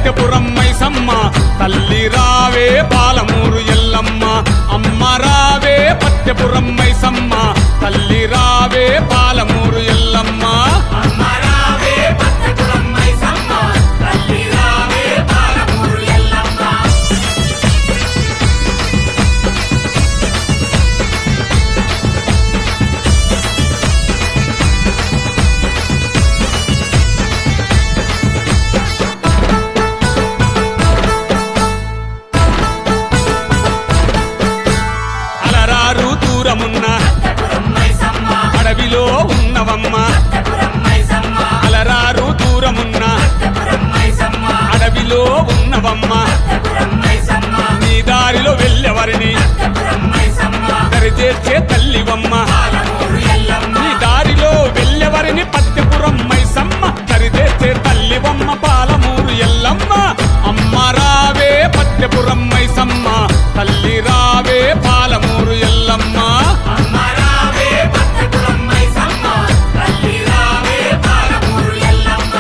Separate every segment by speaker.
Speaker 1: పట్టెపురం మైసమ్మ తల్లి రావే పాలమూరు ఎల్లమ్మ అమ్మ రావే పట్టెపురం మైసమ్మ తల్లి రావే పాలమూరు ఎల్లమ్మ
Speaker 2: అమ్మరావే పట్టపురం మైసమ్మ తల్లి రావే పాలమూరు ఎల్లమ్మ
Speaker 1: అలరారు దూరమున్న
Speaker 2: పట్టపురం మైసమ్మ
Speaker 1: అడవిలో ఉన్నవమ్మ
Speaker 2: పట్టపురం మైసమ్మ
Speaker 1: అలరారు దూరమున్న
Speaker 2: పట్టపురం మైసమ్మ
Speaker 1: అడవిలో ఉన్నవమ్మ
Speaker 2: పట్టపురం మైసమ్మ
Speaker 1: నీ దారిలో వెళ్ళెవరిని
Speaker 2: పట్టపురం మైసమ్మ
Speaker 1: దరిచేర్చే తల్లివమ్మ
Speaker 2: పాలమూరు ఎల్లమ్మ
Speaker 1: నీ దారిలో వెళ్ళెవరిని పత్తిపురం మైసమ్మ దరిచేర్చే తల్లివమ్మ పాలమూరు ఎల్లమ్మ అమ్మ రావే పత్తిపురం మైసమ్మ తల్లి రావే పాలమూరు ఎల్లమ్మ
Speaker 2: అమ్మరావే పట్టపురం మైసమ్మ తల్లి రావే పాలమూరు ఎల్లమ్మ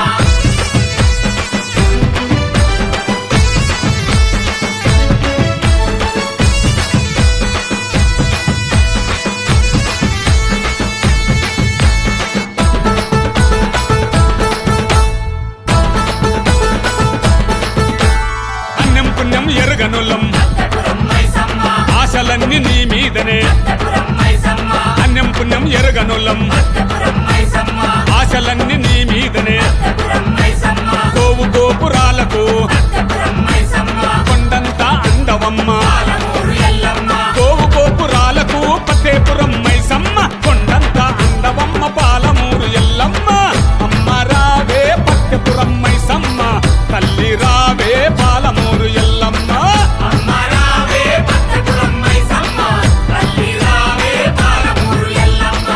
Speaker 1: అన్నం పుణ్యం ఎరుగనులం
Speaker 2: పట్టపురం మైసమ్మ
Speaker 1: ఆశలన్నీ నీ మీదనే
Speaker 2: పట్టపురం మైసమ్మ
Speaker 1: అన్నం పుణ్యం ఎరుగనులం
Speaker 2: పట్టపురం మైసమ్మ
Speaker 1: ఆశలన్నీ నీ మీదనే
Speaker 2: పట్టపురం మైసమ్మ
Speaker 1: గోవు గోపురాలకు
Speaker 2: పట్టపురం మైసమ్మ
Speaker 1: కొండంత అందవమ్మ
Speaker 2: పాలమూరు ఎల్లమ్మ
Speaker 1: గోవు గోపురాలకు పతేపురం మైసమ్మ కొండంత అందవమ్మ పాలమూరు ఎల్లమ్మ అమ్మ రావే పట్టెపురం మైసమ్మ తల్లి రావే పాలమూరు ఎల్లమ్మ
Speaker 2: అమ్మరావే పట్టపురం మైసమ్మ తల్లి రావే పాలమూరు ఎల్లమ్మ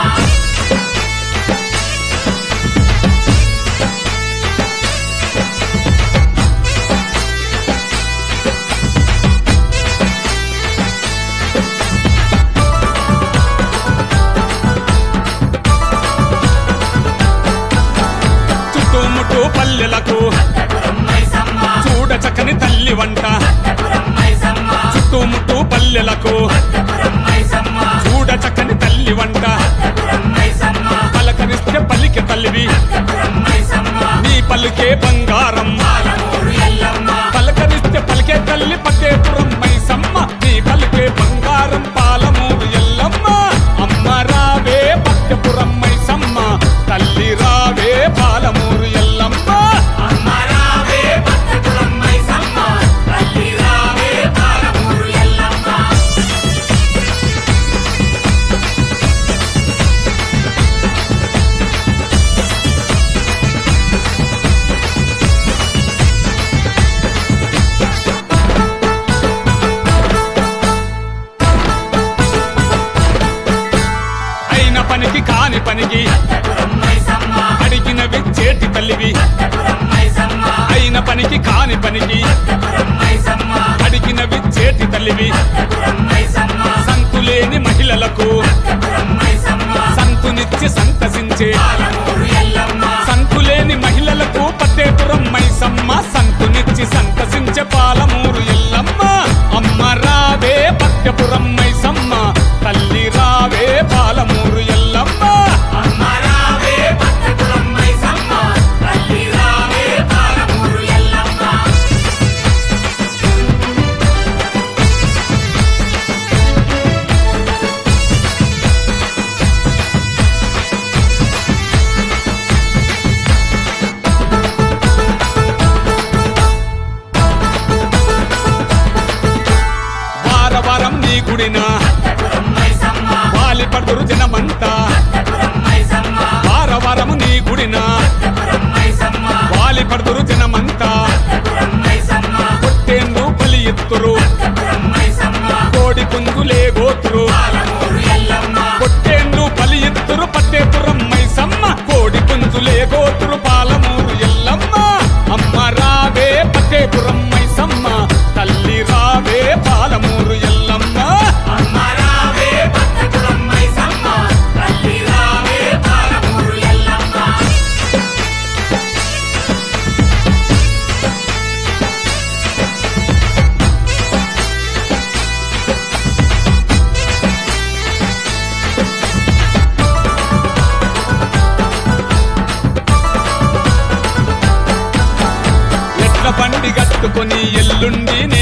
Speaker 1: చుట్టుముట్టు పల్లెలకు
Speaker 2: పట్టపురం మైసమ్మ
Speaker 1: చూడ చక్కని తల్లి వంట
Speaker 2: పట్టపురం మైసమ్మ
Speaker 1: చుట్టుముట్టు పల్లెలకు
Speaker 2: పట్టపురం మైసమ్మ
Speaker 1: చూడ చక్కని తల్లి వంట
Speaker 2: పట్టపురం మైసమ్మ
Speaker 1: పలకరిస్తే పలికి తల్లివి
Speaker 2: పట్టపురం మైసమ్మ
Speaker 1: నీ పలుకే బంగారం
Speaker 2: పాలమూరు ఎల్లమ్మ
Speaker 1: పలకరిస్తే పలికే తల్లి పట్టేపురం మైసమ్మ నీ పలికే బంగారం పాలమూరు ఎల్లమ్మ అమ్మ రావే పట్టపురం మైసమ్మ తల్లి రావే పాలమూరు ఎల్లమ్మ
Speaker 2: అమ్మరావే పట్టపురం మైసమ్మ తల్లి రావే పాలమూరు ఎల్లమ్మ
Speaker 1: అయిన పనికి కాని పనికి
Speaker 2: పట్టపురం మైసమ్మ
Speaker 1: అడిగినవి చేటి తల్లివి
Speaker 2: పట్టపురం మైసమ్మ
Speaker 1: అయిన పనికి కాని పనికి
Speaker 2: పట్టపురం మైసమ్మ
Speaker 1: అడిగినవి చేటి తల్లివి
Speaker 2: పట్టపురం మైసమ్మ
Speaker 1: సంతులేని మహిళలకు
Speaker 2: పట్టపురం మైసమ్మ
Speaker 1: సంతునిచ్చి సంతసించే
Speaker 2: పాలమూరు ఎల్లమ్మ
Speaker 1: సంతులేని మహిళలకు పట్టేపురం మైసమ్మ సంతునిచ్చి సంతసించే పాలమూరు ఎల్లమ్మ అమ్మ రావే పట్టపురం మైసమ్మ తల్లి రావే పాలమూరు ఎల్లమ్మ
Speaker 2: అమ్మరావే పట్టపురం మైసమ్మ తల్లి రావే పాలమూరు ఎల్లమ్మ
Speaker 1: చేసుకొని ఎల్లుండి